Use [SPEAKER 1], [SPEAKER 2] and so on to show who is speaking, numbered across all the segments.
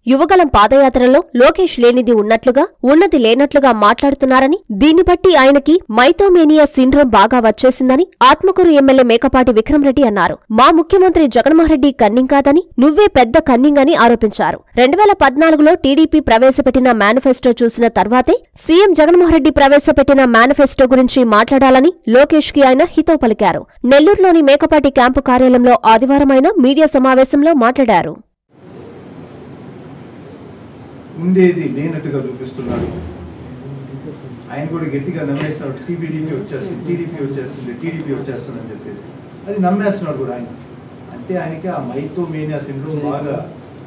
[SPEAKER 1] యువగలం పాదయాత్రలో లోకేష్ లేనిది ఉన్నట్లుగా ఉన్నది లేనట్లుగా మాట్లాడుతున్నారని దీన్ని బట్టి ఆయనకి మైథోమేనియా సిండ్రోమ్ బాగా వచ్చేసిందని ఆత్మకూరు ఎమ్మెల్యే మేకపాటి విక్రమరెడ్డి అన్నారు మా ముఖ్యమంత్రి జగన్మోహన్రెడ్డి కన్నింగ్ కాదని నువ్వే పెద్ద కన్నింగ్ అని ఆరోపించారు రెండు వేల పద్నాలుగులో టీడీపీ ప్రవేశపెట్టిన మేనిఫెస్టో చూసిన తర్వాతే సీఎం జగన్మోహన్రెడ్డి ప్రవేశపెట్టిన మేనిఫెస్టో గురించి మాట్లాడాలని లోకేష్ కి ఆయన హితవు పలికారు నెల్లూరులోని మేకపాటి క్యాంపు కార్యాలయంలో ఆదివారం ఆయన మీడియా సమావేశంలో మాట్లాడారు
[SPEAKER 2] ఉండేది లేనట్టుగా చూపిస్తున్నాడు ఆయన కూడా గట్టిగా నమ్మేస్తున్నాడు టీపీడీపీ వచ్చేస్తుంది టీడీపీ వచ్చేస్తుంది టీడీపీ వచ్చేస్తుంది అని చెప్పేసి అది నమ్మేస్తున్నాడు కూడా ఆయన అంటే ఆయనకి ఆ మైథోమేనియా సిండ్రోమ్ బాగా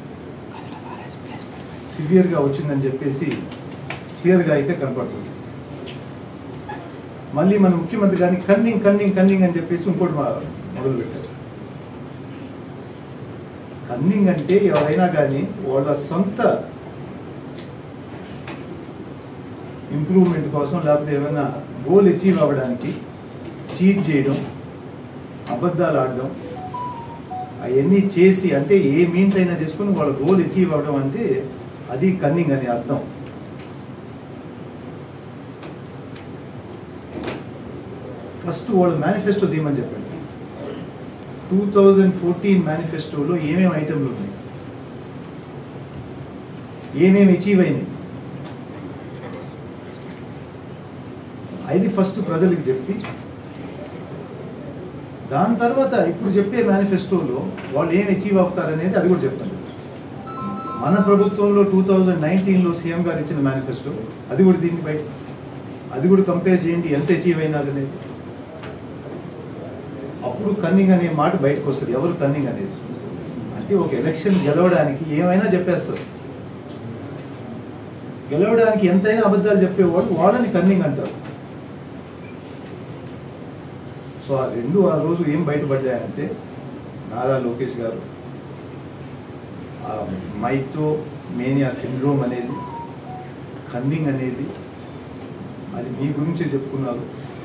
[SPEAKER 2] సివియర్గా వచ్చిందని చెప్పేసి క్లియర్గా అయితే కనపడుతుంది మళ్ళీ మన ముఖ్యమంత్రి గారిని కన్నింగ్ కన్నింగ్ కన్నింగ్ అని చెప్పేసి ఇంకోటి మా- మొదలు పెట్టారు కన్నింగ్ అంటే ఎవరైనా కానీ వాళ్ళ సొంత ఇంప్రూవ్మెంట్ కోసం లేకపోతే ఏమైనా గోల్ అచీవ్ అవ్వడానికి చీట్ చేయడం అబద్ధాలు ఆడడం అవన్నీ చేసి అంటే ఏ మీన్స్ అయినా తీసుకుని వాళ్ళ గోల్ అచీవ్ అవ్వడం అంటే అది కన్నింగ్ అని అర్థం ఫస్ట్ వాళ్ళు మేనిఫెస్టో తీయమని చెప్పండి టూ థౌజండ్ ఫోర్టీన్ మేనిఫెస్టోలో ఏమేమి ఐటెంలు ఉన్నాయి ఏమేమి అచీవ్ అయినాయి అది ఫస్ట్ ప్రజలకు చెప్పి దాని తర్వాత ఇప్పుడు చెప్పే మేనిఫెస్టోలో వాళ్ళు ఏం అచీవ్ అవుతారనేది అది కూడా చెప్తాను మన ప్రభుత్వంలో టూ థౌజండ్ నైన్టీన్లో సీఎం గారు ఇచ్చిన మేనిఫెస్టో అది కూడా దీన్ని బయట అది కూడా కంపేర్ చేయండి ఎంత అచీవ్ అయినారనేది అప్పుడు కన్నింగ్ అనే మాట బయటకు వస్తుంది ఎవరు కన్నింగ్ అనేది అంటే ఒక ఎలక్షన్ గెలవడానికి ఏమైనా చెప్పేస్తారు గెలవడానికి ఎంతైనా అబద్ధాలు చెప్పేవాడు వాళ్ళని కన్నింగ్ అంటారు సో ఆ రెండు ఆ రోజు ఏం బయటపడ్డాయంటే నారా లోకేష్ గారు ఆ మైతో మేనియా సిండ్రోమ్ అనేది కన్నింగ్ అనేది అది మీ గురించి చెప్పుకున్నారు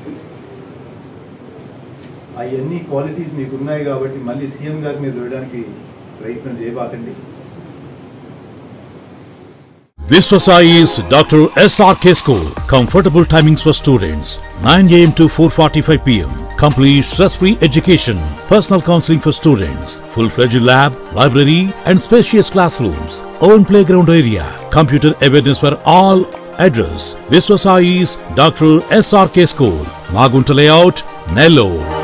[SPEAKER 2] అవన్నీ క్వాలిటీస్ మీకు ఉన్నాయి కాబట్టి మళ్ళీ సీఎం గారి మీద వేయడానికి ప్రయత్నం చేయబాకండి
[SPEAKER 3] Viswasai is Dr. SRK School. Comfortable timings for students 9 am to 4:45 pm. Complete stress-free education, personal counseling for students, full-fledged lab, library, and spacious classrooms. Own playground area, computer awareness for all. Address: Viswasai's Dr. SRK School, Magunta Layout, Nellore.